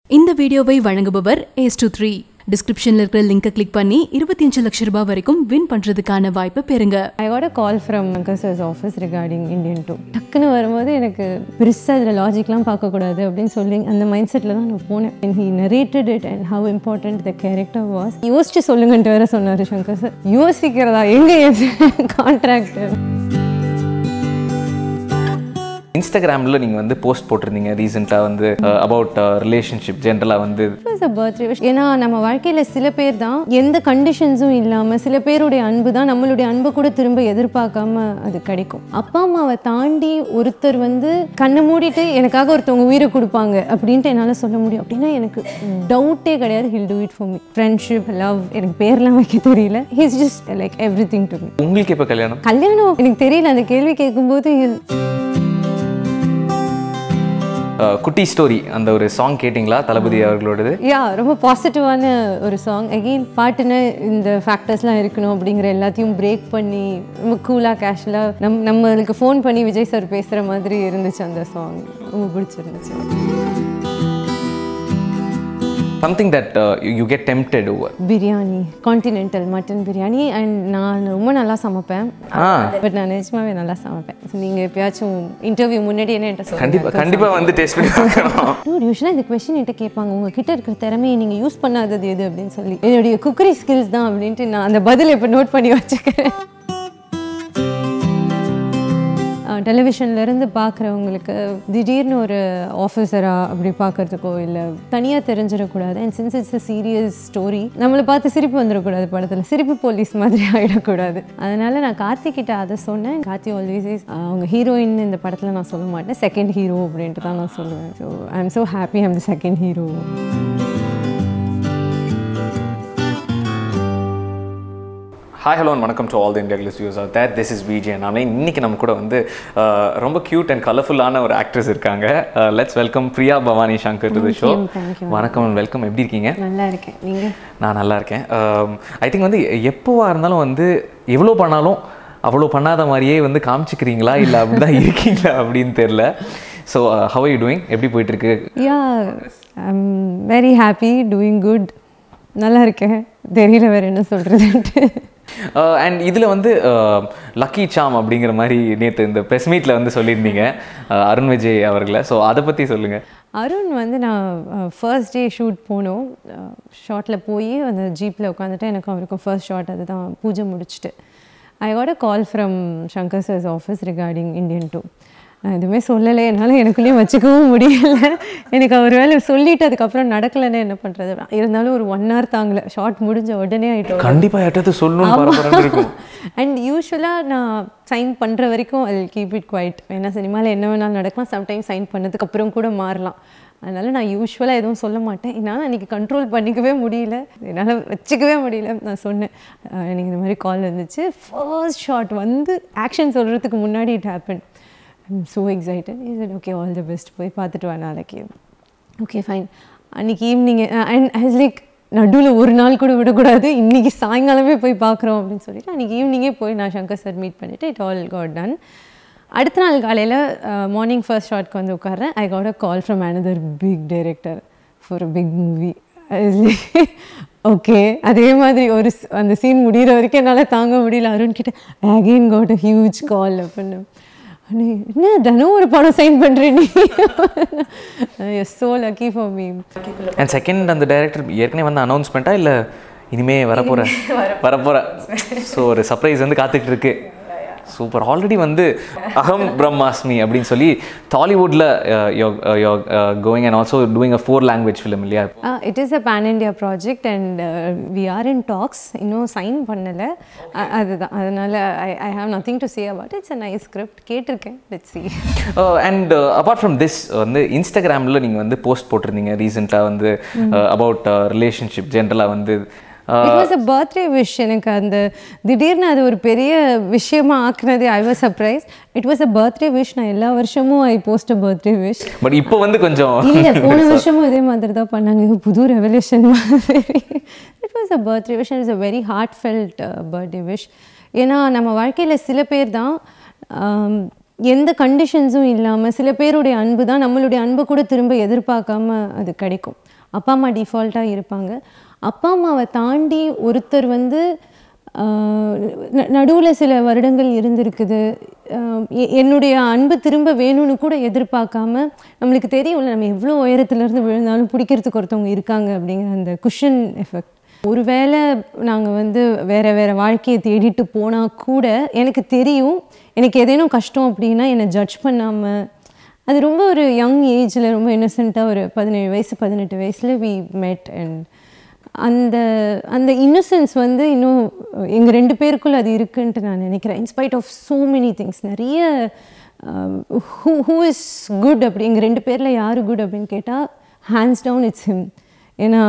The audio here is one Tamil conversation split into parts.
இந்த வீடியோவை வழங்குபவர் ஏஸ் டூ த்ரீ டிஸ்கிரிப்ஷன்ல இருக்கிற லிங்கை கிளிக் பண்ணி இருபத்தி அஞ்சு லட்சம் ரூபாய் வரைக்கும் வின் பண்றதுக்கான வாய்ப்பை பெறுங்க I got a call from அங்கர்ஸ் ஆஃபீஸ் ரிகார்டிங் இந்தியன் டூ டக்குன்னு வரும்போது எனக்கு பெருசாக அதில் லாஜிக்லாம் பார்க்கக்கூடாது அப்படின்னு சொல்லி அந்த மைண்ட் செட்டில் தான் நான் போனேன் and he narrated it and how important the character was யோசிச்சு சொல்லுங்கன்ட்டு வேற சொன்னார் சங்கர் சார் யோசிக்கிறதா எங்கே கான்ட்ராக்ட் இன்ஸ்டாகிராமில் நீங்கள் வந்து போஸ்ட் போட்டிருந்தீங்க ரீசெண்டாக வந்து அபவுட் ரிலேஷன்ஷிப் ஜென்ரலாக வந்து வாஸ் அ பர்த்டே விஷ் ஏன்னா நம்ம வாழ்க்கையில் சில பேர் தான் எந்த கண்டிஷன்ஸும் இல்லாமல் சில பேருடைய அன்பு தான் நம்மளுடைய அன்பை கூட திரும்ப எதிர்பார்க்காம அது கிடைக்கும் அப்பா அம்மாவை தாண்டி ஒருத்தர் வந்து கண்ணை மூடிட்டு எனக்காக ஒருத்தவங்க உயிரை கொடுப்பாங்க அப்படின்ட்டு என்னால் சொல்ல முடியும் அப்படின்னா எனக்கு டவுட்டே கிடையாது he'll do it for me friendship love எனக்கு பேர்லாம் வைக்க தெரியல he's just like everything to me உங்களுக்கு எப்போ கல்யாணம் கல்யாணம் எனக்கு தெரியல அந்த கேள்வி கேட்கும்போது அஹ், குட்டி ஸ்டோரி அந்த ஒரு சாங் கேட்டிங்களா தளபதி அவர்களோடது யா ரொம்ப பாசிட்டிவான ஒரு சாங் அகெயின் பாட்டுன்னு இந்த ஃபேக்டர்ஸ்லாம் இருக்கணும் அப்படிங்கிற எல்லாத்தையும் பிரேக் பண்ணி ரொம்ப கூலாக கேஷுவலாக நம் நம்மளுக்கு ஃபோன் பண்ணி விஜய் சார் பேசுகிற மாதிரி இருந்துச்சு அந்த சாங் ரொம்ப பிடிச்சிருந்துச்சு something that you get tempted over biryani continental mutton biryani and நான் ரொம்ப நல்லா சமைப்பேன் ஆ பட் நான் நிஜமாவே நல்லா சமைப்பேன் ஸோ நீங்கள் எப்பயாச்சும் இன்டர்வியூ முன்னாடி என்ன என்கிட்ட சொல்லுங்க கண்டிப்பாக கண்டிப்பாக வந்து டேஸ்ட் பண்ணி பார்க்கணும் யூஸ்வலாக இந்த கொஸ்டின் என்கிட்ட கேட்பாங்க உங்ககிட்ட இருக்கிற திறமையை நீங்கள் யூஸ் பண்ணாதது எது அப்படின்னு சொல்லி என்னுடைய குக்கரி ஸ்கில்ஸ் தான் அப்படின்ட்டு நான் அந்த பதில் இப்போ நோட் பண்ணி வச்சுக்கிறேன் டெலிவிஷன்லேருந்து பார்க்குறவங்களுக்கு திடீர்னு ஒரு ஆஃபீஸராக அப்படி பார்க்கறதுக்கோ இல்லை தனியாக தெரிஞ்சிடக்கூடாது and since it's a serious story நம்மளை பார்த்து சிரிப்பு வந்துடக்கூடாது படத்தில் சிரிப்பு போலீஸ் மாதிரி ஆகிடக்கூடாது அதனால் நான் கார்த்திகிட்ட அதை சொன்னேன் கார்த்தி ஆல்வேஸ் இஸ் அவங்க ஹீரோயின் இந்த படத்தில் நான் சொல்ல மாட்டேன் செகண்ட் ஹீரோ அப்படின்ட்டு தான் நான் சொல்லுவேன் so I am so happy I'm the second hero hi hello வணக்கம் to all the IndiaGlitz யூஸ் தேட் திஸ் இஸ் விஜே நானே இன்னைக்கு நம்ம கூட வந்து அஹ், ரொம்ப க்யூட் அண்ட் கலர்ஃபுல்லான ஒரு ஆக்ட்ரஸ் இருக்காங்க let's welcome Priya Bhavani Shankar to the show thank வணக்கம் வெல்கம் எப்படி இருக்கீங்க நல்லா இருக்கேன் நீங்கள் நான் நல்லா இருக்கேன் ஐ திங்க் வந்து எப்போவா இருந்தாலும் வந்து எவ்வளோ பண்ணாலும் அவ்வளோ பண்ணாத மாதிரியே வந்து காமிச்சிக்கிறீங்களா இல்லை அப்படி தான் இருக்கீங்களா அப்படின்னு தெரில ஸோ ஹவ் யூ டூயிங் எப்படி போயிட்டுருக்கு yeah I'm very happy doing good நல்லா இருக்கேன் தெரியல வேறு என்ன சொல்கிறதுன்ட்டு அண்ட் இதில் வந்து லக்கி சாம் அப்படிங்கிற மாதிரி நேற்று இந்த ப்ரெஸ் மீட்டில் வந்து சொல்லியிருந்தீங்க uh, அருண் விஜய் அவர்களை ஸோ அதை பற்றி சொல்லுங்கள் அருண் வந்து நான் ஃபர்ஸ்ட் டே ஷூட் போனோம் ஷார்ட்டில் போய் அந்த ஜீப்பில் உட்காந்துட்டு எனக்கு அவருக்கும் ஃபர்ஸ்ட் ஷாட் அதுதான் பூஜை முடிச்சுட்டு I got a call from Shankar sir's office regarding Indian two நான் எதுவுமே சொல்லலை என்னால் எனக்குள்ளேயும் வச்சுக்கவும் முடியல எனக்கு அவர் வேலை சொல்லிட்டு அதுக்கப்புறம் நடக்கலைன்னு என்ன பண்ணுறது இருந்தாலும் ஒரு ஒன் ஹவர் தாங்கல ஷார்ட் முடிஞ்ச உடனே ஆகிட்டோம் கண்டிப்பாக யார்ட்டாவது சொல்லணும்னு பரபரன்னு இருக்கும் அண்ட் யூஸ்வலாக நான் சைன் பண்ணுற வரைக்கும் ஐ கீப் இட் குவைட் ஏன்னா சினிமாவில் என்ன வேணாலும் நடக்கலாம் சம்டைம்ஸ் சைன் பண்ணதுக்கு அப்புறம் கூட மாறலாம் அதனால் நான் யூஸ்வலாக எதுவும் சொல்ல மாட்டேன் என்னால் அன்றைக்கி கண்ட்ரோல் பண்ணிக்கவே முடியல என்னால் வச்சுக்கவே முடியல நான் சொன்னேன் அஹ் எனக்கு இந்த மாதிரி கால் வந்துச்சு ஃபர்ஸ்ட் ஷாட் வந்து ஆக்ஷன் சொல்கிறதுக்கு முன்னாடி it happen I'm so excited is okay all the best போய் பார்த்துட்டு வா நாளைக்கு ஓகே ஃபைன் அன்றைக்கி ஈவினிங் அண்ட் ஐஸ் லைக் நடுவில் ஒரு நாள் கூட விடக்கூடாது இன்றைக்கி சாயங்காலமே போய் பார்க்குறோம் அப்படின்னு சொல்லிட்டு அன்றைக்கி ஈவினிங்கே போய் நான் சங்கர் சார் மீட் பண்ணிவிட்டு இட் ஆல் காட் டன் அடுத்த நாள் காலையில் மார்னிங் ஃபர்ஸ்ட் ஷாட்க்கு வந்து உட்கார்றேன் I got a call from another big director for a big movie okay அதே மாதிரி ஒரு ஸ்- அந்த சீன் முடிகிற வரைக்கும் என்னால் தாங்க முடியல அருண் கிட்ட again got a huge call அப்படின்னு அண்ணே, என்ன தினம் ஒரு படம் சைன் பண்ணுறேன் நீ yes so lucky for me and second அந்த டைரக்டர் ஏற்கனவே வந்து அனௌன்ஸ்மெண்ட்டா இல்லை இனிமே வரப்போற வரப்போற ஸோ ஒரு சர்ப்ரைஸ் வந்து காத்துட்டு இருக்கு சூப்பர் ஆல்ரெடி வந்து அகம் பிரம்மாஸ்மி அப்படின்னு சொல்லி டாலிவுட்டில் going and also doing a four language film இல்லையா it is a pan India project and we are in talks இன்னும் சைன் பண்ணலை அதுதான் அதனால் I I have nothing to say about it's a nice script கேட்டிருக்கேன் let see and apart from this வந்து இன்ஸ்டாகிராமில் நீங்கள் வந்து போஸ்ட் போட்டிருந்தீங்க ரீசெண்டாக வந்து அபவுட் ரிலேஷன்ஷிப் ஜென்ரலாக வந்து it was a birthday wish எனக்கு அந்த திடீர்னு அது ஒரு பெரிய விஷயமா ஆக்குனது I was surprise it was a birthday wish நான் எல்லா வருஷமும் I post a birthday wish but இப்போ வந்து கொஞ்சம் இல்லை போன வருஷமும் இதே மாதிரி தான் பண்ணாங்க இது புது ரெவல்யூஷன் மாதிரி it was a birthday wish it's a very heartfelt birthday wish ஏன்னா நம்ம வாழ்க்கையில் சில பேர் தான் ஆம், எந்த கண்டிஷன்ஸும் இல்லாமல் சில பேருடைய அன்பு தான் நம்மளுடைய அன்பை கூட திரும்ப எதிர்பார்க்காம அது கிடைக்கும் அப்பா அம்மா டிஃபால்ட்டாக இருப்பாங்க அப்பா அம்மாவை தாண்டி ஒருத்தர் வந்து நடுவில் சில வருடங்கள் இருந்திருக்குது ஆஹ் எ- என்னுடைய அன்பு திரும்ப வேணும்னு கூட எதிர்பார்க்காம நம்மளுக்கு தெரியும்ல நம்ம எவ்வளோ உயரத்துலேருந்து விழுந்தாலும் பிடிக்கிறதுக்கு ஒருத்தவங்க இருக்காங்க அப்படிங்கிற அந்த குஷன் எஃபெக்ட் ஒருவேளை நாங்கள் வந்து வேற வேற வாழ்க்கையை தேடிட்டு போனால் கூட எனக்கு தெரியும் எனக்கு ஏதேனும் கஷ்டம் அப்படின்னா என்னை ஜட்ஜ் பண்ணாமல் அது ரொம்ப ஒரு யங் ஏஜில் ரொம்ப இன்னசென்ட்டாக ஒரு பதினேழு வயசு பதினெட்டு வயசில் வி met அண்ட் அந்த அந்த இன்னசென்ஸ் வந்து இன்னும் எங்கள் ரெண்டு பேருக்குள்ள அது இருக்குன்ட்டு நான் நினைக்கிறேன் in spite of so many things நிறைய ஹூ ஹூ இஸ் குட் அப்படி எங்கள் ரெண்டு பேரில் யார் குட் அப்படின்னு கேட்டால் ஹேண்ட்ஸ் டவுன் இட்ஸ் ஹிம் ஏன்னா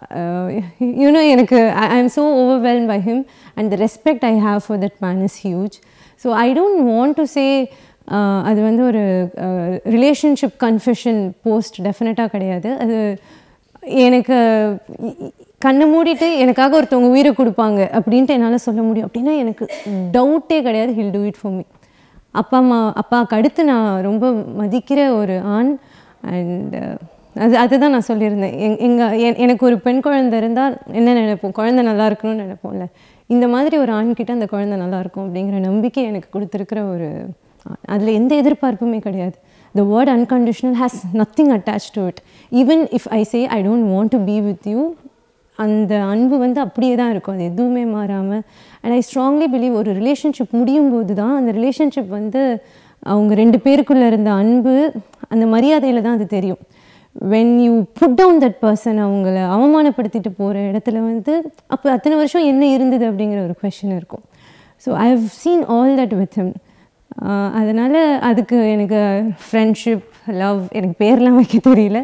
யூனோ எனக்கு I am so overwhelm by him and the respect I have for that man is huge so I don't want to say அது வந்து ஒரு ரிலேஷன்ஷிப் கன்ஃபெஷன் போஸ்ட் டெஃபினட்டாக கிடையாது அது எனக்கு இ- இ- கண்ணை மூடிட்டு எனக்காக ஒருத்தவங்க உயிரை கொடுப்பாங்க அப்படின்ட்டு என்னால் சொல்ல முடியும் அப்படின்னா எனக்கு டவுட்டே கிடையாது he'll do it for me அப்பா அம்மா அப்பாவுக்கு அடுத்து நான் ரொம்ப மதிக்கிற ஒரு ஆண் அண்ட் அது அதுதான் நான் சொல்லியிருந்தேன் எங் எங்கள் எனக்கு ஒரு பெண் குழந்தை இருந்தால் என்ன நினைப்போம் குழந்தை நல்லா இருக்கணும்னு நினைப்போம்ல இந்த மாதிரி ஒரு ஆண்கிட்ட அந்த குழந்தை நல்லா இருக்கும் அப்படிங்கிற நம்பிக்கை எனக்கு கொடுத்துருக்கிற ஒரு அதில் எந்த எதிர்பார்ப்புமே கிடையாது the word unconditional has nothing attached to it even if i say i don't want to be with you அந்த அன்பு வந்து அப்படியே தான் இருக்கும் அது எதுவுமே மாறாமல் அண்ட் ஐ ஸ்ட்ராங்லி பிலீவ் ஒரு ரிலேஷன்ஷிப் முடியும் போது தான் அந்த ரிலேஷன்ஷிப் வந்து அவங்க ரெண்டு பேருக்குள்ளே இருந்த அன்பு அந்த மரியாதையில் தான் அது தெரியும் when you put down that person அவங்கள அவமானப்படுத்திட்டு போகிற இடத்துல வந்து அப்போ அத்தனை வருஷம் என்ன இருந்தது அப்படிங்கிற ஒரு கொஷின் இருக்கும் so I have seen all that with him அதனால் அதுக்கு எனக்கு ஃப்ரெண்ட்ஷிப் லவ் எனக்கு பேர்லாம் வைக்க தெரியல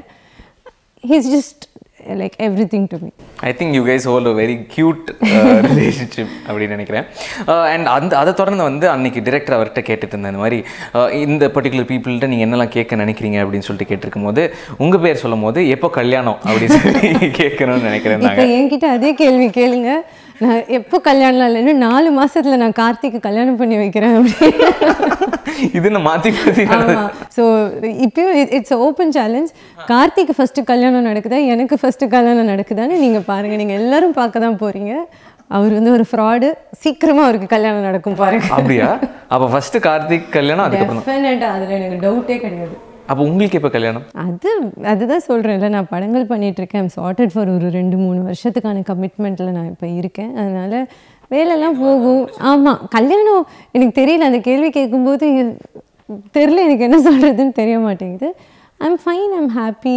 he's just like everything to me I think you guys hold very cute relationship அப்படின்னு நினைக்கிறேன் அண்ட் அந்த அதை தொடர்ந்து வந்து அன்னைக்கு டிரெக்டர் அவர்கிட்ட கேட்டுட்டு இருந்தேன் இந்த மாதிரி uh, இந்த பர்டிகுலர் பீப்புள்கிட்ட நீங்கள் என்னெல்லாம் கேட்க நினைக்கிறீங்க அப்படின்னு சொல்லிட்டு கேட்டிருக்கும் போது உங்கள் பேர் சொல்லும் போது எப்போ கல்யாணம் அப்படின்னு சொல்லி கேட்கணும்னு நினைக்கிறேன் இப்போ நாங்கள் என்கிட்ட அதே கேள்வி கேளுங்க நான் எப்போ கல்யாணம் இல்லைன்னு நாலு மாசத்துல நான் கார்த்திக்கு கல்யாணம் பண்ணி வைக்கிறேன் அப்படின்னு இது நான் மாற்றி மாற்றி ஆமாம் ஸோ இப்பயும் இட்ஸ் ஓப்பன் சேலஞ்ச் கார்த்திக்கு ஃபஸ்ட்டு கல்யாணம் நடக்குதா எனக்கு ஃபஸ்ட்டு கல்யாணம் நடக்குதான்னு நீங்கள் பாருங்கள் நீங்கள் எல்லாரும் பார்க்க தான் போகிறீங்க அவர் வந்து ஒரு ஃப்ராடு சீக்கிரமாக அவருக்கு கல்யாணம் நடக்கும் பாருங்க அப்படியா அப்போ ஃபஸ்ட்டு கார்த்திக் கல்யாணம் அதுக்கப்புறம் டெஃபினட்டாக அதில் எனக்கு டவுட்டே கிடையாது அப்போ உங்களுக்கு எப்போ கல்யாணம் அது அதுதான் சொல்கிறேன்ல நான் படங்கள் பண்ணிட்டு இருக்கேன் ஐம் சார்ட்டட் ஃபார் ஒரு ரெண்டு மூணு வருஷத்துக்கான கமிட்மெண்ட்டில் நான் இப்போ இருக்கேன் அதனால் வேலைலாம் போகும் ஆமாம் கல்யாணம் எனக்கு தெரியல அந்த கேள்வி கேட்கும்போது தெரில எனக்கு என்ன சொல்கிறதுன்னு தெரிய மாட்டேங்குது I'm fine I'm happy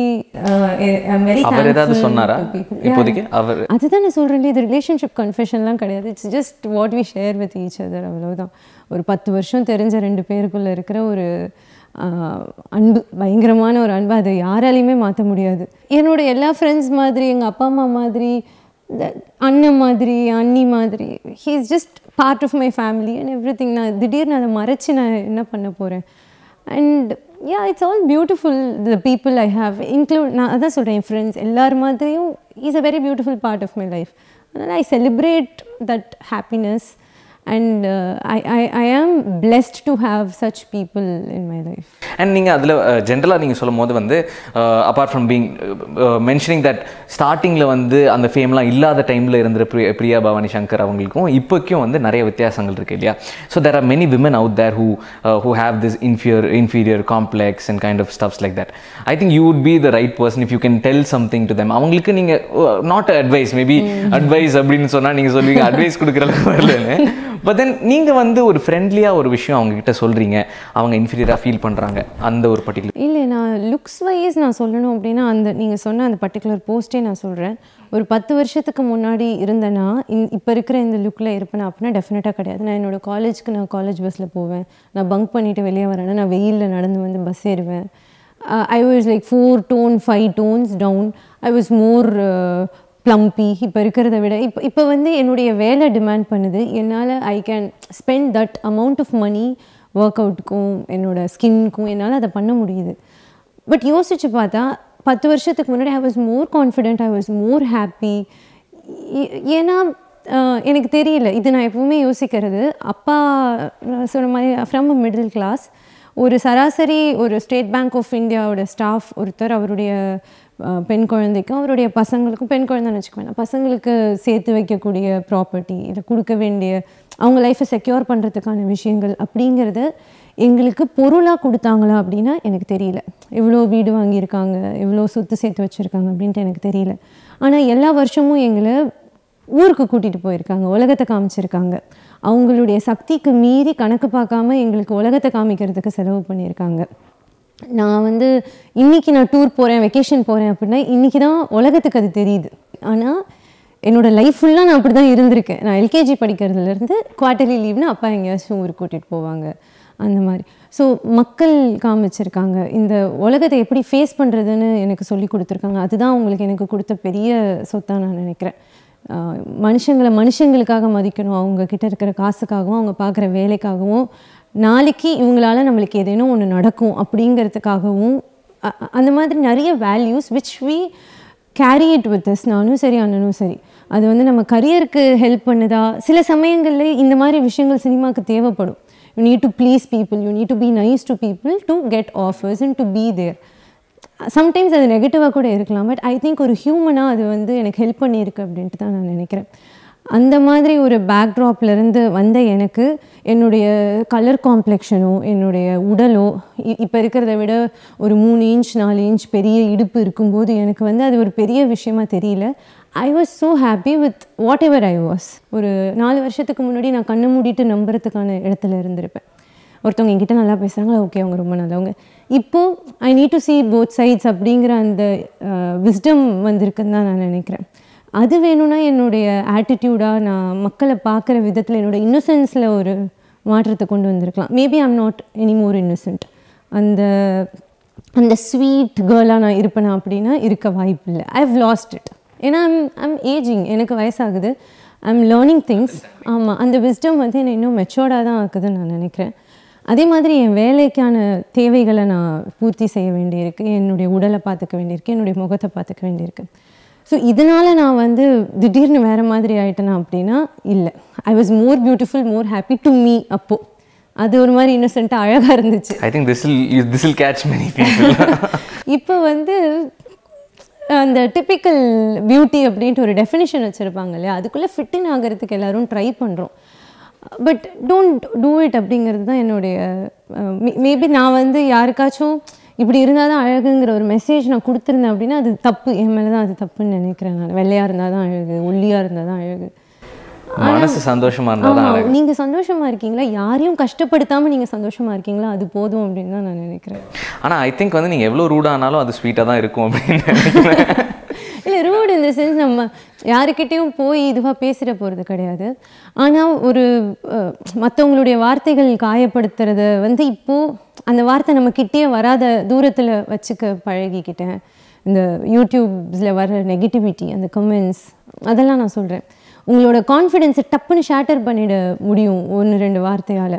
I'm very அவர் ஏதாவது சொன்னாரா இப்போதைக்கு அவர் அதுதான் நான் சொல்கிறேன் இது ரிலேஷன்ஷிப் கன்ஃபெஷன்லாம் கிடையாது it's just what we share with each other அவ்வளவுதான் ஒரு பத்து வருஷம் தெரிஞ்ச ரெண்டு பேருக்குள்ளே இருக்கிற ஒரு ஆஹ், அன்பு பயங்கரமான ஒரு அன்பு அதை யாராலையுமே மாற்ற முடியாது என்னோட எல்லா ஃப்ரெண்ட்ஸ் மாதிரி எங்கள் அப்பா அம்மா மாதிரி இந்த அண்ணன் மாதிரி அண்ணி மாதிரி he is just part of my family and everything நான் திடீர்னு அதை மறைச்சு நான் என்ன பண்ண போகிறேன் and yeah it's all beautiful the people I have include நான் அதான் சொல்கிறேன் என் ஃப்ரெண்ட்ஸ் எல்லார் மாதிரியும் is a very beautiful part of my life அதனால் I celebrate that happiness and I I I am blessed to have such people in my life and நீங்கள் அதில் ஜென்ரலாக நீங்கள் சொல்லும் போது வந்து apart from being mentioning that ஸ்டார்டிங்கில் வந்து அந்த ஃபேம்லாம் இல்லாத டைமில் இருந்த பிரியா பிரியா பவானி சங்கர் அவங்களுக்கும் இப்போக்கும் வந்து நிறைய வித்தியாசங்கள் இருக்குது இல்லையா so there are many women out there who who have this inferior inferior complex and kind of stuffs like that I think you would be the right person if you can tell something to them அவங்களுக்கு நீங்கள் நாட் அட்வைஸ் மேபி அட்வைஸ் அப்படின்னு சொன்னால் நீங்கள் சொல்லுவீங்க அட்வைஸ் கொடுக்குற அளவுக்கு வரலன்னு பட் தென் நீங்கள் வந்து ஒரு ஃப்ரெண்ட்லியாக ஒரு விஷயம் அவங்க கிட்ட சொல்கிறீங்க அவங்க இன்ஃபீரியராக ஃபீல் பண்ணுறாங்க அந்த ஒரு பர்டிகுலர் இல்லை நான் லுக்ஸ் வைஸ் நான் சொல்லணும் அப்படின்னா அந்த நீங்கள் சொன்ன அந்த பர்டிகுலர் போஸ்ட்டே நான் சொல்கிறேன் ஒரு பத்து வருஷத்துக்கு முன்னாடி இருந்தேன்னா இந் இப்போ இருக்கிற இந்த லுக்கில் இருப்பேனா அப்படின்னா டெஃபினட்டாக கிடையாது நான் என்னோட காலேஜ்க்கு நான் காலேஜ் பஸ்ஸில் போவேன் நான் பங்க் பண்ணிவிட்டு வெளியே வரேன்னா நான் வெயிலில் நடந்து வந்து பஸ் ஏறுவேன் I was like four tone five tones down I was more plumpy இப்போ இருக்கிறத விட இப்போ இப்போ வந்து என்னுடைய வேலை டிமாண்ட் பண்ணுது என்னால் I can spend that amount of money ஒர்க் அவுட்டுக்கும் என்னோட ஸ்கின்க்கும் என்னால் அதை பண்ண முடியுது பட் யோசிச்சு பார்த்தா பத்து வருஷத்துக்கு முன்னாடி I was more confident I was more happy ஏன்னா ஆஹ், எனக்கு தெரியல இது நான் எப்பவுமே யோசிக்கிறது அப்பா நான் சொன்ன மாதிரி ஃப்ரம் அ மிடில் கிளாஸ் ஒரு சராசரி ஒரு ஸ்டேட் பேங்க் ஆஃப் இந்தியாவோட ஸ்டாஃப் ஒருத்தர் அவருடைய அஹ், பெண் குழந்தைக்கும் அவருடைய பசங்களுக்கும் பெண் குழந்தைன்னு வச்சுக்க வேணாம் பசங்களுக்கு சேர்த்து வைக்கக்கூடிய ப்ராப்பர்ட்டி இல்லை கொடுக்க வேண்டிய அவங்க லைஃப்பை செக்யூர் பண்ணுறதுக்கான விஷயங்கள் அப்படிங்கிறத எங்களுக்கு பொருளாக கொடுத்தாங்களா அப்படின்னா எனக்கு தெரியல எவ்வளோ வீடு வாங்கியிருக்காங்க எவ்வளோ சொத்து சேர்த்து வச்சுருக்காங்க அப்படின்ட்டு எனக்கு தெரியல ஆனால் எல்லா வருஷமும் எங்களை ஊருக்கு கூட்டிகிட்டு போயிருக்காங்க உலகத்தை காமிச்சிருக்காங்க அவங்களுடைய சக்திக்கு மீறி கணக்கு பார்க்காம எங்களுக்கு உலகத்தை காமிக்கிறதுக்கு செலவு பண்ணியிருக்காங்க நான் வந்து இன்னைக்கு நான் டூர் போகிறேன் வெக்கேஷன் போகிறேன் அப்படின்னா இன்னைக்கு தான் உலகத்துக்கு அது தெரியுது ஆனால் என்னோட லைஃப் ஃபுல்லாக நான் அப்படி தான் இருந்திருக்கேன் நான் எல்கேஜி படிக்கிறதுலேருந்து குவார்ட்டர்லி லீவ்னா அப்பா எங்கேயாச்சும் ஊருக்கு கூட்டிகிட்டு போவாங்க அந்த மாதிரி ஸோ மக்கள் காமிச்சிருக்காங்க இந்த உலகத்தை எப்படி ஃபேஸ் பண்ணுறதுன்னு எனக்கு சொல்லி கொடுத்துருக்காங்க அதுதான் அவங்களுக்கு எனக்கு கொடுத்த பெரிய சொத்தாக நான் நினைக்கிறேன் ஆஹ் மனுஷங்களை மனுஷங்களுக்காக மதிக்கணும் அவங்க கிட்ட இருக்கிற காசுக்காகவும் அவங்க பார்க்குற வேலைக்காகவும் நாளைக்கு இவங்களால நம்மளுக்கு ஏதேனும் ஒன்று நடக்கும் அப்படிங்கிறதுக்காகவும் அ- அ- அந்த மாதிரி நிறைய values which we carry it with us நானும் சரி அண்ணனும் சரி அது வந்து நம்ம கரியருக்கு ஹெல்ப் பண்ணுதா சில சமயங்களில் இந்த மாதிரி விஷயங்கள் சினிமாவுக்கு தேவைப்படும் you need to please people you need to be nice to people to get offers and to be there sometimes அது நெகட்டிவாக கூட இருக்கலாம் பட் ஐ திங்க் ஒரு ஹியூமனாக அது வந்து எனக்கு ஹெல்ப் பண்ணியிருக்கு அப்படின்ட்டு தான் நான் நினைக்கிறேன் அந்த மாதிரி ஒரு பேக்ட்ராப்லேருந்து வந்த எனக்கு என்னுடைய கலர் காம்ப்ளெக்ஷனோ என்னுடைய உடலோ இப்போ இருக்கிறத விட ஒரு மூணு இன்ச் நாலு இன்ச் பெரிய இடுப்பு இருக்கும்போது எனக்கு வந்து அது ஒரு பெரிய விஷயமா தெரியல I was so happy with whatever I was ஒரு நாலு வருஷத்துக்கு முன்னாடி நான் கண்ணை மூடிட்டு நம்புறதுக்கான இடத்துல இருந்திருப்பேன் ஒருத்தவங்க என்கிட்ட நல்லா பேசுகிறாங்களா ஓகே அவங்க ரொம்ப நல்லவங்க இப்போது I need to see both sides அப்படிங்கிற அந்த விஸ்டம் வந்திருக்குன்னு தான் நான் நினைக்கிறேன் அது வேணும்னா என்னுடைய ஆட்டிடியூடாக நான் மக்களை பார்க்குற விதத்தில் என்னோட இன்னசென்ஸில் ஒரு மாற்றத்தை கொண்டு வந்திருக்கலாம் maybe I'm not any more innocent அந்த அந்த ஸ்வீட் கேர்ளாக நான் இருப்பேனா அப்படின்னா இருக்க வாய்ப்பு இல்லை ஐ ஹவ் லாஸ்ட் இட் ஏன்னா ஐம் ஐம் ஏஜிங் எனக்கு வயசாகுது ஐம் லேர்னிங் திங்ஸ் ஆமாம் அந்த விஸ்டம் வந்து என்னை இன்னும் மெச்சோர்டாக தான் ஆக்குதுன்னு நான் நினைக்கிறேன் அதே மாதிரி என் வேலைக்கான தேவைகளை நான் பூர்த்தி செய்ய வேண்டியிருக்கு என்னுடைய உடலை பார்த்துக்க வேண்டியிருக்கு என்னுடைய முகத்தை பார்த்துக்க வேண்டியிருக்கு ஸோ இதனால் நான் வந்து திடீர்னு வேறு மாதிரி ஆயிட்டேனா அப்படின்னா இல்லை I was more beautiful more happy to me அப்போது அது ஒரு மாதிரி இன்னசென்ட்டாக அழகாக இருந்துச்சு I think this will this will catch many people இப்போ வந்து அந்த டிப்பிக்கல் பியூட்டி அப்படின்ட்டு ஒரு டெஃபினிஷன் வச்சுருப்பாங்க இல்லையா அதுக்குள்ளே ஃபிட்டின் ஆகிறதுக்கு எல்லாரும் ட்ரை பண்ணுறோம் பட் டோன்ட் டூ இட் அப்படிங்கிறது தான் என்னுடைய மேபி நான் வந்து யாருக்காச்சும் இப்படி இருந்தால் தான் அழகுங்கிற ஒரு மெசேஜ் நான் கொடுத்துருந்தேன் அப்படின்னா அது தப்பு என் மேலே தான் அது தப்புன்னு நினைக்கிறேன் நான் வெள்ளையாக இருந்தால் தான் அழகு ஒல்லியாக இருந்தால் தான் அழகு மனசு சந்தோஷமா இருந்தா தான் ஆமாம் நீங்கள் சந்தோஷமாக இருக்கீங்களா யாரையும் கஷ்டப்படுத்தாமல் நீங்கள் சந்தோஷமாக இருக்கீங்களா அது போதும் அப்படின்னு தான் நான் நினைக்கிறேன் ஆனா ஐ திங்க் வந்து நீங்க எவ்வளவு ரூடா ஆனாலும் அது ஸ்வீட்டா தான் இருக்கும் அப்படின்னு நினைக்கிறேன் இல்லை ரூட் இந்த சென்ஸ் நம்ம யாருக்கிட்டேயும் போய் இதுவாக பேசிட போகிறது கிடையாது ஆனால் ஒரு மற்றவங்களுடைய வார்த்தைகள் காயப்படுத்துறத வந்து இப்போது அந்த வார்த்தை நம்ம கிட்டே வராத தூரத்தில் வச்சுக்க பழகிக்கிட்டேன் இந்த யூடியூப்ஸில் வர நெகட்டிவிட்டி அந்த கமெண்ட்ஸ் அதெல்லாம் நான் சொல்கிறேன் உங்களோட கான்ஃபிடென்ஸை டப்புன்னு ஷேட்டர் பண்ணிட முடியும் ஒன்று ரெண்டு வார்த்தையால்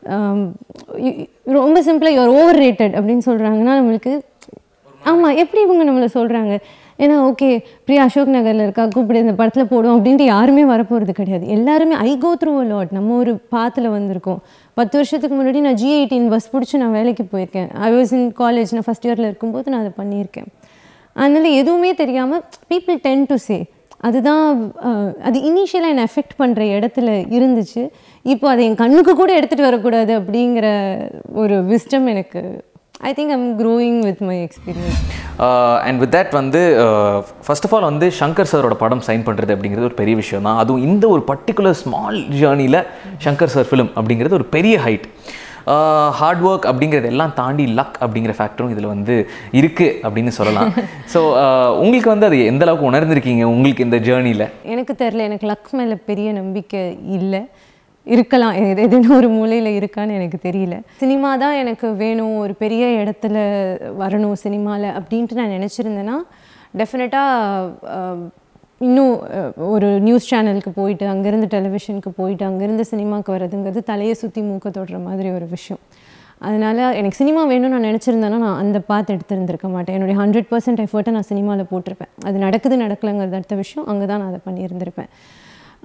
ரொம்ப சிம்பிளாக யுவர் ஓவர் ரேட்டட் அப்படின்னு சொல்கிறாங்கன்னா நம்மளுக்கு ஆமாம் எப்படி இவங்க நம்மளை சொல்கிறாங்க ஏன்னா ஓகே பிரியா அசோக் நகரில் இருக்கா கூப்பிடு இந்த படத்தில் போடும் அப்படின்ட்டு யாருமே வரப்போகிறது கிடையாது எல்லாருமே ஐ கோ த்ரூ அ லாட் நம்ம ஒரு பாத்தில் வந்திருக்கோம் பத்து வருஷத்துக்கு முன்னாடி நான் ஜி எயிட்டீன் பஸ் பிடிச்சி நான் வேலைக்கு போயிருக்கேன் ஐ வாஸ் இன் காலேஜ் நான் ஃபஸ்ட் இயரில் இருக்கும்போது நான் அதை பண்ணியிருக்கேன் அதனால் எதுவுமே தெரியாமல் பீப்புள் டென் டு சே அதுதான் அஹ், அது இனிஷியலாக என்னை எஃபெக்ட் பண்ணுற இடத்துல இருந்துச்சு இப்போ அதை என் கண்ணுக்கு கூட எடுத்துகிட்டு வரக்கூடாது அப்படிங்கிற ஒரு விஸ்டம் எனக்கு I think I'm growing with my experience and with that வந்து ஃபர்ஸ்ட் ஆஃப் ஆல் வந்து சங்கர் சாரோட படம் சைன் பண்ணுறது அப்படிங்கிறது ஒரு பெரிய விஷயம் தான் அதுவும் இந்த ஒரு பர்டிகுலர் ஸ்மால் ஜேர்னியில் சங்கர் சார் ஃபிலிம் அப்படிங்கிறது ஒரு பெரிய ஹைட் ஹார்ட் ஒர்க் அப்படிங்கிறது எல்லாம் தாண்டி லக் அப்படிங்கிற ஃபேக்டரும் இதில் வந்து இருக்குது அப்படின்னு சொல்லலாம் ஸோ உங்களுக்கு வந்து அது எந்த அளவுக்கு உணர்ந்திருக்கீங்க உங்களுக்கு இந்த ஜேர்னியில் எனக்கு தெரில எனக்கு லக் மேலே பெரிய நம்பிக்கை இல்லை இருக்கலாம் எது எதுனா ஒரு மூலையில் இருக்கான்னு எனக்கு தெரியல சினிமா தான் எனக்கு வேணும் ஒரு பெரிய இடத்துல வரணும் சினிமாவில் அப்படின்ட்டு நான் நினச்சிருந்தேன்னா டெஃபினட்டாக இன்னும் அஹ், ஒரு நியூஸ் சேனலுக்கு போயிட்டு அங்கேருந்து டெலிவிஷனுக்கு போயிட்டு அங்கேருந்து சினிமாவுக்கு வர்றதுங்கிறது தலையை சுற்றி மூக்க தொடுற மாதிரி ஒரு விஷயம் அதனால் எனக்கு சினிமா வேணும்னு நான் நினச்சிருந்தேன்னா நான் அந்த பாத்து எடுத்திருந்திருக்க மாட்டேன் என்னுடைய ஹண்ட்ரட் பர்சன்ட் எஃபர்ட்டை நான் சினிமாவில் போட்டிருப்பேன் அது நடக்குது நடக்கலைங்கிறது அடுத்த விஷயம் அங்கே தான் நான் அதை பண்ணியிருந்திருப்பேன்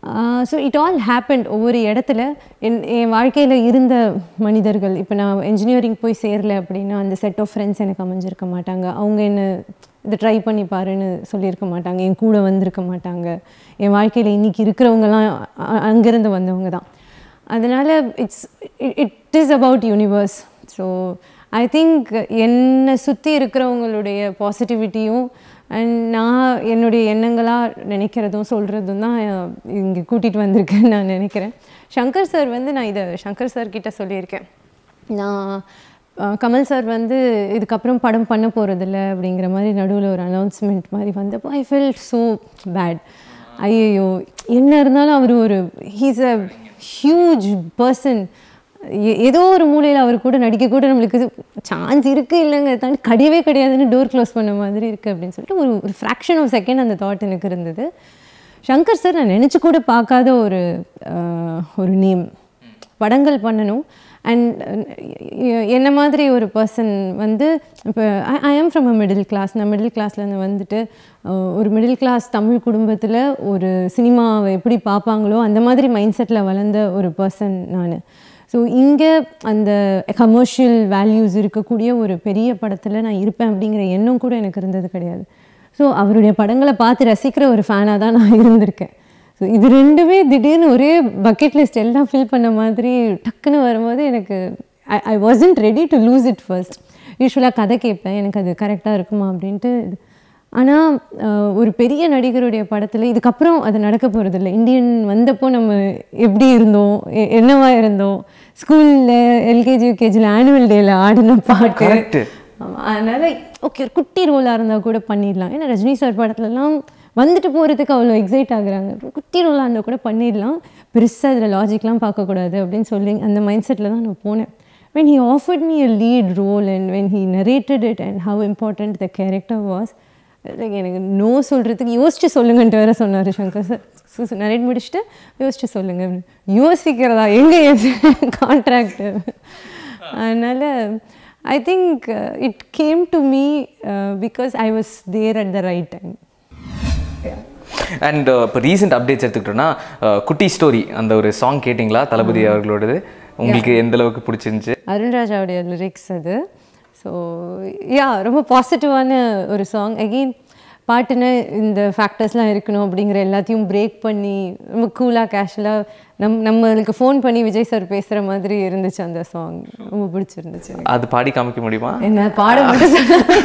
ஸோ இட் ஆல் ஹேப்பண்ட் ஒவ்வொரு இடத்துல என் என் வாழ்க்கையில் இருந்த மனிதர்கள் இப்போ நான் என்ஜினியரிங் போய் சேரல அப்படின்னா அந்த செட் ஆஃப் ஃப்ரெண்ட்ஸ் எனக்கு அமைஞ்சிருக்க மாட்டாங்க அவங்க என்ன இதை ட்ரை பண்ணி பாருன்னு சொல்லியிருக்க மாட்டாங்க என் கூட வந்திருக்க மாட்டாங்க என் வாழ்க்கையில் இன்றைக்கி இருக்கிறவங்கலாம் அ- அங்கேருந்து வந்தவங்க தான் அதனால் it's it is about universe so I think என்னை சுற்றி இருக்கிறவங்களுடைய பாசிட்டிவிட்டியும் அண்ட் நான் என்னுடைய எண்ணங்களாக நினைக்கிறதும் சொல்கிறதும் தான் இங்கே கூட்டிகிட்டு வந்திருக்கேன்னு நான் நினைக்கிறேன் சங்கர் சார் வந்து நான் இதை சங்கர் சார் கிட்ட சொல்லியிருக்கேன் நான் அஹ், கமல் சார் வந்து இதுக்கப்புறம் படம் பண்ண போகிறதில்ல அப்படிங்கிற மாதிரி நடுவில் ஒரு அனௌன்ஸ்மெண்ட் மாதிரி வந்தப்போ ஐ ஃபெல்ட் ஸோ பேட் ஐயோ என்ன இருந்தாலும் அவர் ஒரு ஹீஸ் அ ஹியூஜ் பர்சன் ஏதோ ஒரு மூலையில் அவர் கூட நடிக்க கூட நம்மளுக்கு சான்ஸ் இருக்குது இல்லைங்க தாண்டி கிடையவே கிடையாதுன்னு டோர் க்ளோஸ் பண்ண மாதிரி இருக்குது அப்படின்னு சொல்லிட்டு ஒரு ஒரு ஃப்ராக்ஷன் ஆஃப் செகண்ட் அந்த தாட் எனக்கு இருந்தது சங்கர் சார் நான் நினச்சி கூட பார்க்காத ஒரு அஹ், ஒரு நேம் படங்கள் பண்ணணும் அண்ட் என்ன மாதிரி ஒரு பர்சன் வந்து இப்போ I am from a middle class நான் மிடில் கிளாஸ்லேருந்து வந்துட்டு அஹ், ஒரு மிடில் கிளாஸ் தமிழ் குடும்பத்தில் ஒரு சினிமாவை எப்படி பார்ப்பாங்களோ அந்த மாதிரி மைண்ட் செட்டில் வளர்ந்த ஒரு பர்சன் நான் ஸோ இங்கே அந்த கமர்ஷியல் வேல்யூஸ் இருக்கக்கூடிய ஒரு பெரிய படத்தில் நான் இருப்பேன் அப்படிங்கிற எண்ணம் கூட எனக்கு இருந்தது கிடையாது ஸோ அவருடைய படங்களை பார்த்து ரசிக்கிற ஒரு ஃபேனாக தான் நான் இருந்திருக்கேன் ஸோ இது ரெண்டுமே திடீர்னு ஒரே பக்கெட் லிஸ்ட் எல்லாம் ஃபில் பண்ண மாதிரி டக்குன்னு வரும்போது எனக்கு I I wasn't ready to lose it first யூஸ்வலாக கதை கேட்பேன் எனக்கு அது கரெக்டாக இருக்குமா அப்படின்ட்டு ஆனால் ஒரு பெரிய நடிகருடைய படத்தில் இதுக்கப்புறம் அது நடக்க போகிறதில்ல இந்தியன் வந்தப்போ நம்ம எப்படி இருந்தோம் எ- என்னவா இருந்தோம் ஸ்கூலில் எல்கேஜி யூகேஜியில் ஆனுவல் டேயில் ஆடின பாட்டு கரெக்ட் ஆமா, அதனால ஓகே ஒரு குட்டி ரோலாக இருந்தால் கூட பண்ணிடலாம் ஏன்னா ரஜினி சார் படத்துலலாம் வந்துட்டு போகிறதுக்கு அவ்வளோ எக்ஸைட் ஆகுறாங்க இப்ப குட்டி ரோலாக இருந்தால் கூட பண்ணிடலாம் பெருசாக இதில் லாஜிக்லாம் பார்க்கக்கூடாது அப்படின்னு சொல்லி அந்த மைண்ட் செட்டில் தான் நான் போனேன் when he offered me a lead role and when he narrated it and how important the character was like எனக்கு நோ சொல்கிறதுக்கு யோசிச்சு சொல்லுங்கன்ட்டு வேற சொன்னார் சங்கர் சார் நரேட் முடிச்சுட்டு யோசிச்சு சொல்லுங்க அப்படின்னு. யோசிக்கிறதா எங்கே கான்ட்ராக்ட் அதனால் I think it came to me because I was there at the right time and இப்போ ரீசெண்ட் அப்டேட்ஸ் எடுத்துக்கிட்டோம்னா அஹ், குட்டி ஸ்டோரி அந்த ஒரு சாங் கேட்டிங்களா தளபதி அவர்களோடது உங்களுக்கு எந்த அளவுக்கு பிடிச்சிருந்துச்சு அருண்ராஜாவுடைய லிரிக்ஸ் அது ஸோ யா ரொம்ப பாசிட்டிவான ஒரு சாங் அகெயின் பாட்டுன்னு இந்த ஃபேக்டர்ஸ்லாம் இருக்கணும் அப்படிங்கிற எல்லாத்தையும் பிரேக் பண்ணி ரொம்ப கூலாக கேஷுவலாக நம் நம்மளுக்கு ஃபோன் பண்ணி விஜய் சார் பேசுகிற மாதிரி இருந்துச்சு அந்த சாங் ரொம்ப பிடிச்சிருந்துச்சு எனக்கு. அது பாடி காமிக்க முடியுமா என்ன பாட மட்டும்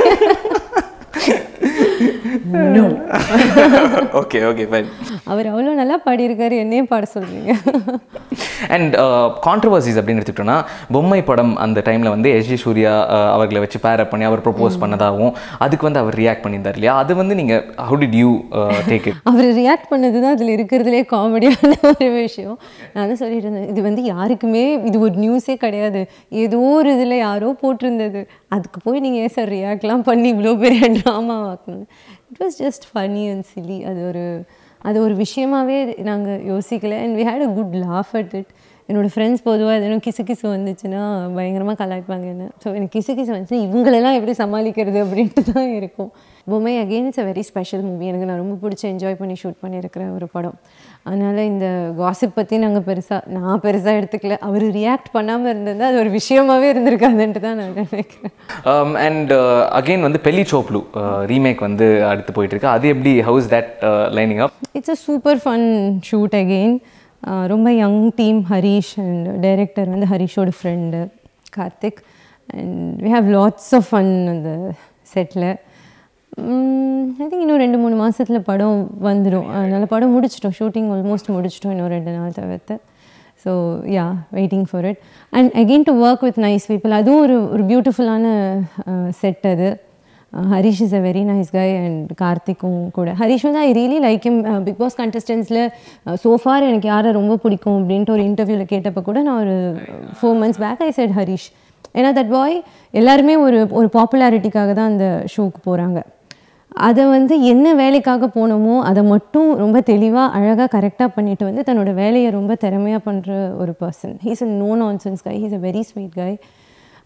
ஓகே ஓகே ஃபைன் அவர் அவ்வளோ நல்லா பாடியிருக்காரு என்னையும் பாட சொல்றீங்க அண்ட் கான்ட்ரவர்சிஸ் அப்படின்னு எடுத்துக்கிட்டோம்னா பொம்மை படம் அந்த டைமில் வந்து எஸ் ஜி சூர்யா uh, அவர்களை வச்சு பேர் பண்ணி அவர் ப்ரப்போஸ் பண்ணதாகவும் அதுக்கு வந்து அவர் ரியாக்ட் பண்ணியிருந்தார் இல்லையா அது வந்து நீங்கள் how did you take it அவர் ரியாக்ட் பண்ணது தான் அதில் இருக்கிறதுலே காமெடியான ஒரு விஷயம் நான் தான் சொல்லிட்டு இருந்தேன் இது வந்து யாருக்குமே இது ஒரு நியூஸே கிடையாது ஏதோ ஒரு இதில் யாரோ போட்டிருந்தது அதுக்கு போய் நீங்கள் ஏன் சார் ரியாக்ட்லாம் பண்ணி இவ்வளோ பெரிய ட்ராமா ஆக்கணும் it was just funny and silly அது ஒரு அது ஒரு விஷயமாவே நாங்கள் யோசிக்கல and we had a good laugh at it என்னோடய ஃப்ரெண்ட்ஸ் பொதுவாக எதுவும் கிசு கிசு வந்துச்சுன்னா பயங்கரமாக கலாய்ப்பாங்க என்ன ஸோ எனக்கு கிசு கிசு வந்துச்சுன்னா இவங்களெல்லாம் எப்படி சமாளிக்கிறது அப்படின்ட்டு தான் இருக்கும் Bommai again it's a very special movie எனக்கு நான் ரொம்ப பிடிச்சி என்ஜாய் பண்ணி ஷூட் பண்ணியிருக்கிற ஒரு படம் அதனால் இந்த காசிப் பற்றி நாங்கள் பெருசாக நான் பெருசாக எடுத்துக்கல அவர் ரியாக்ட் பண்ணாமல் இருந்திருந்தா அது ஒரு விஷயமாவே இருந்திருக்காதுன்ட்டு தான் நான் நினைக்கிறேன் அண்ட் அகெயின் வந்து பெல்லி சோப்லு ரீமேக் வந்து அடுத்து போயிட்டு இருக்கு அது எப்படி how's that lining up it's a super fun shoot again ரொம்ப young team Harish and director வந்து ஹரீஷோட friend Karthik and we have lots of fun அந்த செட்டில் ஐ திங்க் இன்னும் ரெண்டு மூணு மாதத்தில் படம் வந்துடும் அதனால் படம் முடிச்சிட்டோம் ஷூட்டிங் ஆல்மோஸ்ட் முடிச்சிட்டோம் இன்னும் ரெண்டு நாள் தவிர்த்து so yeah waiting for it and again to work with nice people அதுவும் ஒரு ஒரு பியூட்டிஃபுல்லான செட் அது Harish is a very nice guy and கார்த்திக்கும் கூட ஹரிஷ் வந்து I really like him Bigg Boss கண்டஸ்டன்ஸில் சோஃபார் எனக்கு யாரை ரொம்ப பிடிக்கும் அப்படின்ட்டு ஒரு இன்டர்வியூவில் கேட்டப்போ கூட நான் ஒரு four months back I said Harish ஏன்னா தட் பாய் எல்லாருமே ஒரு ஒரு பாப்புலாரிட்டிக்காக தான் அந்த ஷோக்கு போகிறாங்க அதை வந்து என்ன வேலைக்காக போனோமோ அதை மட்டும் ரொம்ப தெளிவாக அழகாக கரெக்டாக பண்ணிட்டு வந்து தன்னோட வேலையை ரொம்ப திறமையாக பண்ணுற ஒரு person he's a no nonsense guy he's a very sweet guy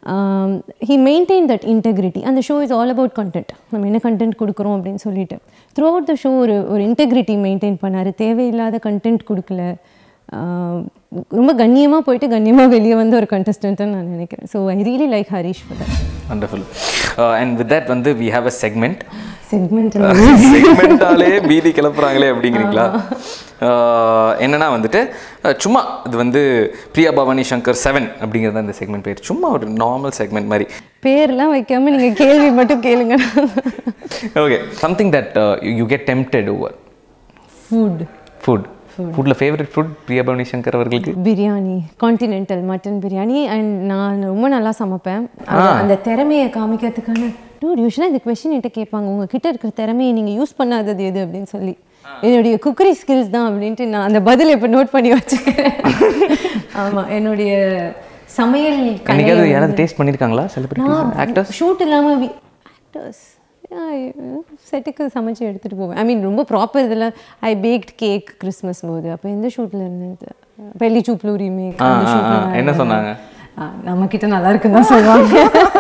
he maintain that integrity அந்த show is all about content நம்ம என்ன கண்டென்ட் கொடுக்குறோம் அப்படின்னு சொல்லிட்டு த்ரூ அவுட் த ஷோ ஒரு ஒரு இன்டெகிரிட்டி மெயின்டைன் பண்ணார் தேவையில்லாத கண்டென்ட் கொடுக்கல ஆஹ் ரொம்ப கண்ணியமாக போயிட்டு கண்ணியமாக வெளியே வந்த ஒரு கண்டஸ்டன்ட்னு நான் நினைக்கிறேன் so I really like Harish for that wonderful and with that வந்து we have a segment segment செக்மெண்டாலே பீதி கிளப்புறாங்களே அப்படிங்கிறீங்களா Uh, என்னன்னா வந்துட்டு uh, சும்மா இது வந்து பிரியா பவானி சங்கர் செவன் அப்படிங்கிறது அந்த செக்மெண்ட் பேர் சும்மா ஒரு நார்மல் செக்மெண்ட் மாதிரி பேர்லாம் வைக்காம நீங்கள் கேள்வி மட்டும் கேளுங்க okay something that you get tempted over food food ஃபுட்டில் ஃபேவரட் ஃபுட் பிரியா பவானி சங்கர் அவர்களுக்கு biryani continental mutton biryani and நான் ரொம்ப நல்லா சமைப்பேன் அது- அந்த திறமையை காமிக்கிறதுக்கான டூட் யூஸ்வலாக இந்த கொஷின் என்கிட்ட கேட்பாங்க உங்ககிட்ட இருக்கிற திறமையை நீங்கள் யூஸ் பண்ணாதது எது அப்படின்னு சொல்லி என்னுடைய குக்கரி ஸ்கில்ஸ் தான் அப்படின்ட்டு நான் அந்த பதில் இப்போ நோட் பண்ணி வச்சுக்கிறேன் ஆமாம் என்னுடைய சமையல் என்னைக்காவது யாராவது டேஸ்ட் பண்ணியிருக்காங்களா செலிபிரிட்டி ஆக்டர்ஸ் ஷூட் இல்லாமல் ஆக்டர்ஸ் செட்டுக்கு சமைச்சு எடுத்துகிட்டு போவேன் ஐ மீன் ரொம்ப ப்ராப்பர் இதில் ஐ பேக்ட் கேக் கிறிஸ்மஸ் போது அப்போ எந்த ஷூட்டில் இருந்தது பெல்லி சூப்ளூ ரீமேக் அந்த ஷூட்டில் என்ன சொன்னாங்க நம்ம கிட்ட நல்லா இருக்குன்னு தான் சொல்லுவாங்க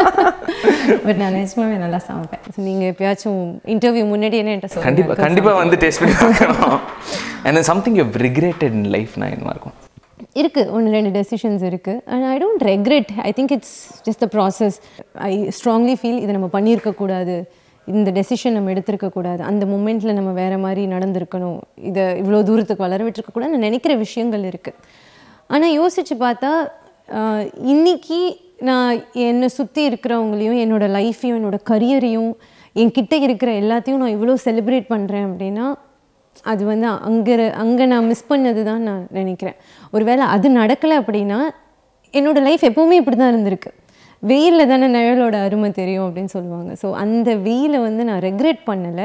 பட் நான் நிஜமாவே நல்லா சமைப்பேன் ஸோ நீங்கள் எப்பயாச்சும் இன்டர்வியூ முன்னாடி என்ன என்கிட்ட சொல்லுங்க கண்டிப்பா கண்டிப்பா வந்து டேஸ்ட் பண்ணி பார்க்கணும் and something you regretted in லைஃப்னா என்னவா இருக்கும் இருக்குது ஒன்று ரெண்டு டெசிஷன்ஸ் இருக்குது and I don't regret I think it's just the process I strongly feel இதை நம்ம பண்ணியிருக்கக்கூடாது இந்த டெசிஷன் நம்ம எடுத்திருக்கக்கூடாது அந்த மூமெண்ட்டில் நம்ம வேறு மாதிரி நடந்திருக்கணும் இதை இவ்வளோ தூரத்துக்கு வளர விட்டுருக்கக்கூடாது நான் நினைக்கிற விஷயங்கள் இருக்குது ஆனால் யோசித்து பார்த்தா ஆஹ், இன்னைக்கு நான் என்னை சுற்றி இருக்கிறவங்களையும் என்னோட லைஃப்பையும் என்னோட கரியரையும் என்கிட்ட இருக்கிற எல்லாத்தையும் நான் இவ்வளோ செலிப்ரேட் பண்ணுறேன் அப்படின்னா அது வந்து அங்கே அங்கே நான் மிஸ் பண்ணது தான் நான் நினைக்கிறேன் ஒருவேளை அது நடக்கலை அப்படின்னா என்னோட லைஃப் எப்போவுமே இப்படி தான் இருந்திருக்கு வெயிலில் தானே நிழலோட அருமை தெரியும் அப்படின்னு சொல்லுவாங்க ஸோ அந்த வெயிலை வந்து நான் ரெக்ரெட் பண்ணலை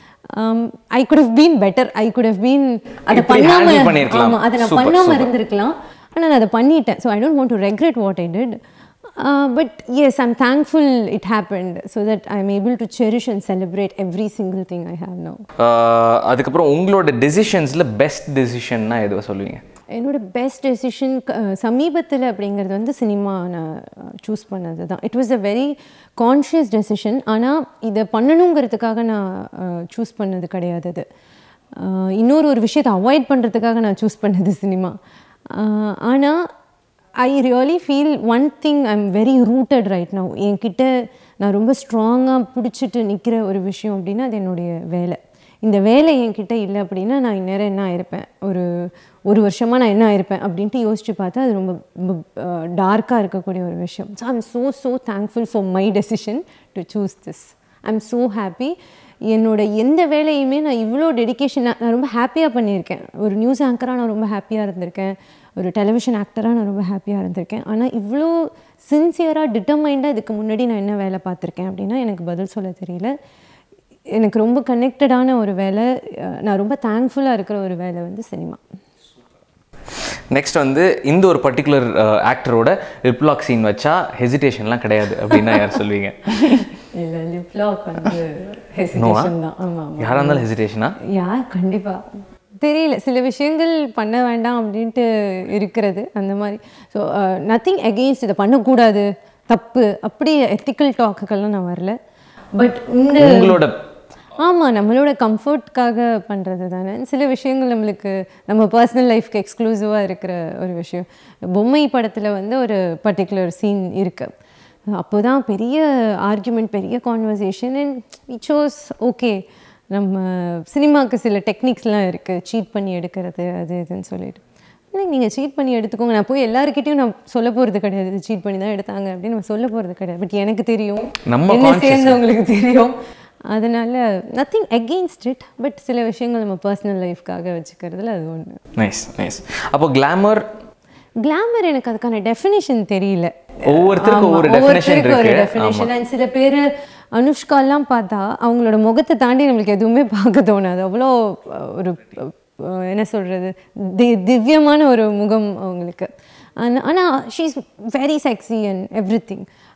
I could have been better I could have been அதை இப்படி handle பண்ணாமல் பண்ணியிருக்கலாம். ஆமாம் அதை நான் Super, பண்ணாமல் super. இருந்திருக்கலாம் ஆனால் நான் அதை பண்ணிட்டேன் so I don't want to regret what I did but yes I'm thankful it happened so that I am able to cherish and celebrate every single thing I have no Uh, அதுக்கப்புறம் உங்களோட டெசிஷன்ஸில் பெஸ்ட் டெசிஷன்னா எதுவும் சொல்லுவீங்க என்னோட பெஸ்ட் டெசிஷன் சமீபத்தில் அப்படிங்கிறது வந்து சினிமா நான் சூஸ் பண்ணது தான் it was a very conscious decision ஆனால் இதை பண்ணணுங்கிறதுக்காக நான் சூஸ் பண்ணது கிடையாது அது அஹ், இன்னொரு ஒரு விஷயத்தை அவாய்ட் பண்ணுறதுக்காக நான் சூஸ் பண்ணது சினிமா ஆனால் I really feel one thing I am very rooted right now என்கிட்ட நான் ரொம்ப ஸ்ட்ராங்காக பிடிச்சிட்டு நிற்கிற ஒரு விஷயம் அப்படின்னா அது என்னுடைய வேலை இந்த வேலை என்கிட்ட இல்லை அப்படின்னா நான் இந்நேரம் என்ன ஆயிருப்பேன் ஒரு ஒரு வருஷமாக நான் என்ன ஆயிருப்பேன் அப்படின்ட்டு யோசிச்சு பார்த்தா அது ரொம்ப டார்க்காக இருக்கக்கூடிய ஒரு விஷயம் so I'm so so thankful for my decision to choose this I'm so happy என்னோட எந்த வேலையுமே நான் இவ்வளோ டெடிகேஷன் நான் ரொம்ப ஹாப்பியாக பண்ணியிருக்கேன் ஒரு நியூஸ் ஆங்கராக நான் ரொம்ப ஹாப்பியாக இருந்திருக்கேன் ஒரு டெலிவிஷன் ஆக்டராக நான் ரொம்ப ஹாப்பியாக இருந்திருக்கேன் ஆனால் இவ்வளோ சின்சியராக டிட்டர்மைண்டாக இதுக்கு முன்னாடி நான் என்ன வேலை பார்த்துருக்கேன் அப்படின்னா எனக்கு பதில் சொல்ல தெரியல எனக்கு ரொம்ப கனெக்டடான ஒரு வேலை அஹ் நான் ரொம்ப தேங்க்ஃபுல்லாக இருக்கிற ஒரு வேலை வந்து சினிமா நெக்ஸ்ட் வந்து இந்த ஒரு பர்டிகுலர் ஆக்டரோட லிப்லாக் சீன் வச்சா ஹெசிடேஷன்லாம் கிடையாது அப்படின்னா யார் சொல்லுவீங்க இல்லை லிப்லாக் வந்து நோவா hesitation தான் ஆமாம் ஆமாம் யாராக இருந்தாலும் ஹெசிடேஷனா யா கண்டிப்பாக தெரியல சில விஷயங்கள் பண்ண வேண்டாம் அப்படின்ட்டு இருக்கிறது அந்த மாதிரி ஸோ நத்திங் அகெயின்ஸ்ட் இதை பண்ணக்கூடாது தப்பு அப்படி எத்திக்கல் டாக்குக்கெல்லாம் நான் வரல பட் இந்த உங்களோட ஆமாம் நம்மளோட கம்ஃபர்ட்காக பண்ணுறது தானே சில விஷயங்கள் நம்மளுக்கு நம்ம பர்சனல் லைஃப்க்கு எக்ஸ்க்ளூசிவாக இருக்கிற ஒரு விஷயம் பொம்மை படத்தில் வந்து ஒரு பர்டிகுலர் சீன் இருக்குது அப்போ தான் பெரிய ஆர்கியூமெண்ட் பெரிய conversation and it shows okay நம்ம சினிமாவுக்கு சில டெக்னிக்ஸ்லாம் இருக்குது சீட் பண்ணி எடுக்கிறது அது இதுன்னு சொல்லிட்டு நீங்கள் சீட் பண்ணி எடுத்துக்கோங்க நான் போய் எல்லாருக்கிட்டையும் நான் சொல்ல போகிறது கிடையாது இது சீட் பண்ணி தான் எடுத்தாங்க அப்படின்னு நம்ம சொல்ல போகிறது கிடையாது பட் எனக்கு தெரியும் நம்ம என்ன conscious. சேர்ந்தவங்களுக்கு தெரியும் அதனால நத்திங் அகெயின்ஸ்ட் இட் பட் சில விஷயங்கள் நம்ம பர்சனல் லைஃப்காக வச்சுக்கிறதுல அது ஒன்று நைஸ் நைஸ் அப்போ கிளாமர் கிளாமர் எனக்கு அதுக்கான டெஃபினேஷன் தெரியல ஒவ்வொருத்தருக்கும் ஆமா, ஒவ்வொரு definition ஒவ்வொருத்தருக்கும் ஒரு இருக்கு. definition. And சில பேர் அனுஷ்காலாம் பார்த்தா அவங்களோட முகத்தை தாண்டி நம்மளுக்கு எதுவுமே பார்க்க தோணாது அவ்வளோ அஹ், ஒரு அஹ், என்ன சொல்கிறது தி திவ்யமான ஒரு முகம் அவங்களுக்கு ஆனால் she is very sexy and everything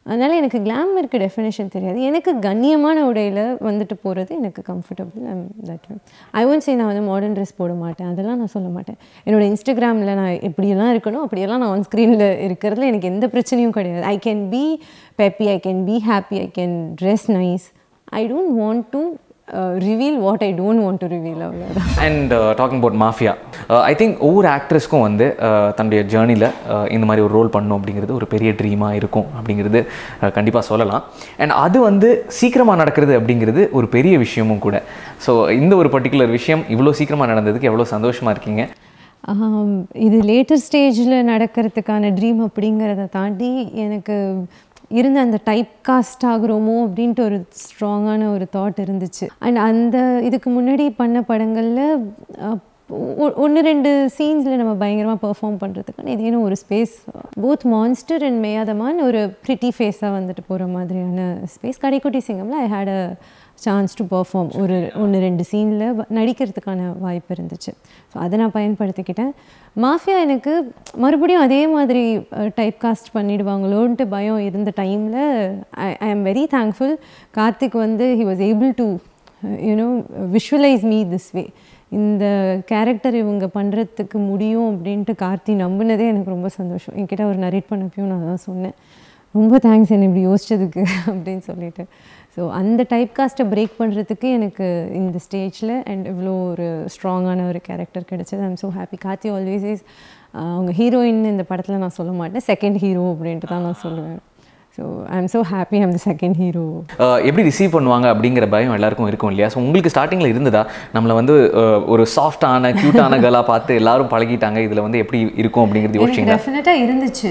அதனால் எனக்கு கிளாமருக்கு டெஃபினேஷன் தெரியாது எனக்கு கண்ணியமான உடையில் வந்துட்டு போகிறது எனக்கு comfortable that I won't say நான் வந்து மாடர்ன் ட்ரெஸ் போட மாட்டேன் அதெல்லாம் நான் சொல்ல மாட்டேன் என்னோட இன்ஸ்டாகிராமில் நான் எப்படியெல்லாம் இருக்கணும் அப்படியெல்லாம் நான் ஆன் ஸ்க்ரீனில் இருக்கிறதுல எனக்கு எந்த பிரச்சனையும் கிடையாது I can be peppy I can be happy I can dress nice I don't want to reveal what I don't want to reveal அவ்வளோதான் and talking about mafia I think ஒவ்வொரு ஆக்ட்ரஸ்க்கும் வந்து uh, தன்னுடைய ஜேர்னியில் இந்த மாதிரி ஒரு ரோல் பண்ணணும் அப்படிங்கிறது ஒரு பெரிய ட்ரீமாக இருக்கும் அப்படிங்கிறது கண்டிப்பாக சொல்லலாம் அண்ட் அது வந்து சீக்கிரமாக நடக்கிறது அப்படிங்கிறது ஒரு பெரிய விஷயமும் கூட ஸோ இந்த ஒரு பர்டிகுலர் விஷயம் இவ்வளோ சீக்கிரமாக நடந்ததுக்கு எவ்வளோ சந்தோஷமாக இருக்கீங்க ஆம், இது லேட்டர் ஸ்டேஜில் நடக்கிறதுக்கான ட்ரீம் அப்படிங்கிறத தாண்டி எனக்கு இருந்த அந்த டைப் காஸ்ட் ஆகுறோமோ அப்படின்ட்டு ஒரு ஸ்ட்ராங்கான ஒரு தாட் இருந்துச்சு அண்ட் அந்த இதுக்கு முன்னாடி பண்ண படங்களில் ஒன்று ரெண்டு சீன்ஸில் நம்ம பயங்கரமாக பெர்ஃபார்ம் பண்ணுறதுக்கான ஏதேனும் ஒரு ஸ்பேஸ் போத் மான்ஸ்டர் அண்ட் மேயாதமான் ஒரு ப்ரிட்டி ஃபேஸாக வந்துட்டு போகிற மாதிரியான space Kadaikutty சிங்கமில் I had a chance to perform ஒரு ஒன்று ரெண்டு சீனில் நடிக்கிறதுக்கான வாய்ப்பு இருந்துச்சு ஸோ அதை நான் பயன்படுத்திக்கிட்டேன் மாஃபியா எனக்கு மறுபடியும் அதே மாதிரி டைப் காஸ்ட் பண்ணிடுவாங்களோன்ட்டு பயம் இருந்த டைமில் I I am very thankful Karthik வந்து he was able to you know visualize me this way இந்த கேரக்டர் இவங்க பண்ணுறதுக்கு முடியும் அப்படின்ட்டு கார்த்தி நம்பினதே எனக்கு ரொம்ப சந்தோஷம் என்கிட்ட அவர் நரேட் பண்ணப்பையும் நான் தான் சொன்னேன் ரொம்ப தேங்க்ஸ் என்னை இப்படி யோசிச்சதுக்கு அப்படின்னு சொல்லிட்டு ஸோ அந்த டைப் காஸ்ட்டை பிரேக் பண்ணுறதுக்கு எனக்கு இந்த ஸ்டேஜில் அண்ட் இவ்வளோ ஒரு ஸ்ட்ராங்கான ஒரு கேரக்டர் கிடைச்சது I'm so happy Karthi always is அவங்க ஹீரோயின் இந்த படத்தில் நான் சொல்ல மாட்டேன் செகண்ட் ஹீரோ அப்படின்ட்டு தான் நான் சொல்லுவேன் so I am so happy I'm the second hero Uh, எப்படி ரிசீவ் பண்ணுவாங்க அப்படிங்கிற பயம் எல்லாருக்கும் இருக்கும் இல்லையா ஸோ உங்களுக்கு ஸ்டார்டிங்கில் இருந்ததா நம்மளை வந்து uh, ஒரு சாஃப்டான க்யூட்டான கேர்ளாக பார்த்து எல்லாரும் பழகிட்டாங்க இதில் வந்து எப்படி இருக்கும் அப்படிங்கிறது எனக்கு யோசிச்சிங்களா டெஃபினட்டாக இருந்துச்சு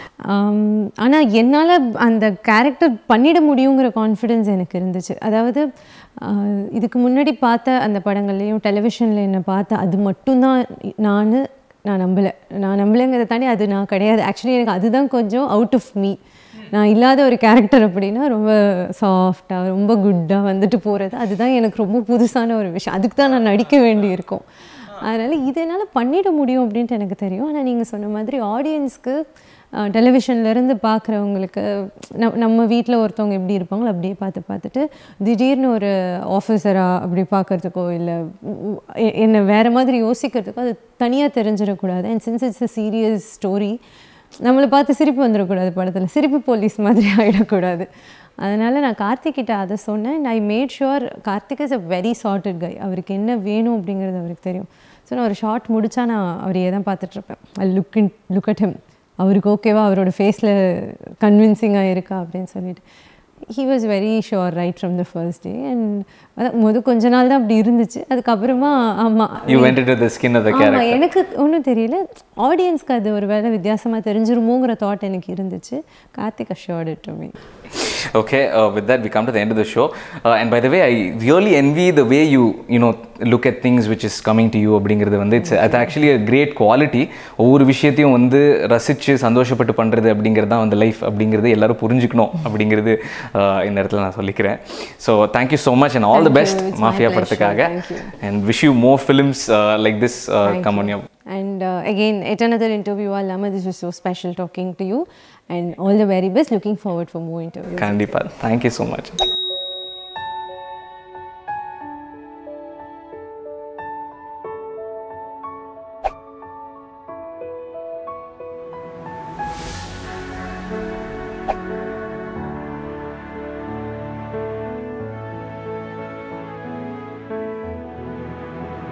ஆனால் என்னால் அந்த கேரக்டர் பண்ணிட முடியுங்கிற கான்ஃபிடென்ஸ் எனக்கு இருந்துச்சு அதாவது ஆஹ், இதுக்கு முன்னாடி பார்த்த அந்த படங்கள்லேயும் டெலிவிஷனில் என்னை பார்த்த அது மட்டும்தான் நான் நான் நம்பலை நான் நம்பலைங்கிறத தாண்டி அது நான் கிடையாது ஆக்சுவலி எனக்கு அதுதான் கொஞ்சம் அவுட் ஆஃப் மீ நான் இல்லாத ஒரு கேரக்டர் அப்படின்னா ரொம்ப சாஃப்டாக ரொம்ப குட்டாக வந்துட்டு போகிறது அதுதான் எனக்கு ரொம்ப புதுசான ஒரு விஷயம் அதுக்கு தான் நான் நடிக்க வேண்டி இருக்கும் அதனால் இது என்னால் பண்ணிட முடியும் அப்படின்ட்டு எனக்கு தெரியும் ஆனால் நீங்கள் சொன்ன மாதிரி ஆடியன்ஸ்க்கு டெலிவிஷன்லேருந்து பார்க்குறவங்களுக்கு நம் நம்ம வீட்டில் ஒருத்தவங்க எப்படி இருப்பாங்களோ அப்படியே பார்த்து பார்த்துட்டு திடீர்னு ஒரு ஆஃபீஸராக அப்படி பார்க்கறதுக்கோ இல்லை என்னை வேறு மாதிரி யோசிக்கிறதுக்கோ அது தனியாக தெரிஞ்சிடக்கூடாது and since it's a serious story நம்மளை பார்த்து சிரிப்பு வந்துடக்கூடாது படத்தில் சிரிப்பு போலீஸ் மாதிரி ஆகிடக்கூடாது அதனால் நான் கார்த்திக் கிட்ட அதை சொன்னேன் I made sure Karthik is a very charted guy அவருக்கு என்ன வேணும் அப்படிங்கிறது அவருக்கு தெரியும் ஸோ நான் ஒரு ஷார்ட் முடிச்சா நான் அவரையே தான் பார்த்துட்ருப்பேன் I look in look at him அவருக்கு ஓகேவா அவரோட ஃபேஸில் கன்வின்சிங்காக இருக்கா அப்படின்னு சொல்லிட்டு he was very sure right from the first day and அதான் முத கொஞ்ச நாள் தான் அப்படி இருந்துச்சு அதுக்கப்புறமா ஆமாம் you went to the skin of the ஆமா எனக்கு ஒன்றும் தெரியல ஆடியன்ஸ்க்கு அது ஒரு வேலை வித்தியாசமாக தெரிஞ்சிருமோங்கிற தாட் எனக்கு இருந்துச்சு Karthik assured to me Okay, uh, with that, we come to the end of the show. Uh, and by the way, I really envy the way you, you know, look at things which is coming to you அப்படிங்கிறது வந்து இட்ஸ் அது ஆக்சுவலி அ கிரேட் குவாலிட்டி ஒவ்வொரு விஷயத்தையும் வந்து ரசித்து சந்தோஷப்பட்டு பண்ணுறது அப்படிங்கிறது தான் வந்து லைஃப் அப்படிங்கிறது எல்லாரும் புரிஞ்சுக்கணும் அப்படிங்கிறது uh, இந்த இடத்துல நான் சொல்லிக்கிறேன் so thank you so much and all the Thank you. Best It's my mafia pleasure. படத்துக்காக Thank you. And wish you more films like this come on your And uh, again, at another interview, Alama, this was so special talking to you. And all the very best. Looking forward for more interviews. கண்டிப்பாக தேங்க்யூ ஸோ மச்